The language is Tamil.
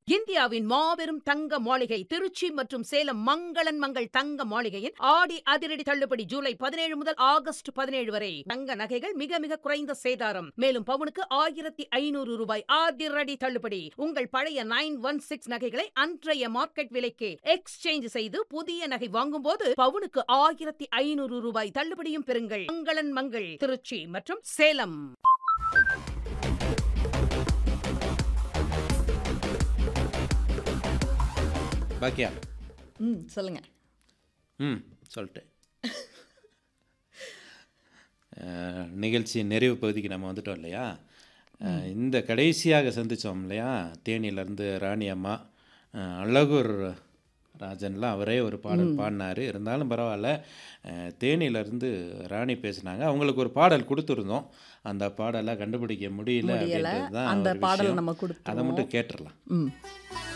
இந்தியாவின் மாபெரும் தங்க மாளிகை திருச்சி மற்றும் சேலம் மங்களன் மங்கள் தங்க மாளிகையின் ஆடி அதிரடி தள்ளுபடி ஜூலை பதினேழு முதல் ஆகஸ்ட் பதினேழு வரை தங்க நகைகள் மிக மிக குறைந்த சேதாரம் மேலும் பவுனுக்கு ஆயிரத்தி ஐநூறு ரூபாய் அதிரடி தள்ளுபடி உங்கள் பழைய நைன் ஒன் சிக்ஸ் நகைகளை அன்றைய மார்க்கெட் விலைக்கு எக்ஸ்சேஞ்ச் செய்து புதிய நகை வாங்கும்போது பவுனுக்கு ஆயிரத்தி ஐநூறு ரூபாய் தள்ளுபடியும் பெறுங்கள் மங்களன் மங்கள் திருச்சி மற்றும் சேலம் பாக்கியா ம் சொல்லுங்க ம் சொல்லிட்டேன் அஹ், நிகழ்ச்சி நிறைவு பகுதிக்கு நம்ம வந்துட்டோம் இல்லையா அஹ், இந்த கடைசியாக சந்தித்தோம் இல்லையா தேனியிலேருந்து ராணி அம்மா அஹ், அழகூர் ராஜன்லாம் அவரே ஒரு பாடல் பாடினார் இருந்தாலும் பரவாயில்ல அஹ், தேனியிலேருந்து ராணி பேசினாங்க அவங்களுக்கு ஒரு பாடல் கொடுத்துருந்தோம் அந்த பாடலை கண்டுபிடிக்க முடியல முடியல அப்படின்றது தான் அந்த ஒரு பாடல் விஷயம். நம்ம அதை கொடுத்துருவோம் மட்டும் கேட்டுடலாம் ம்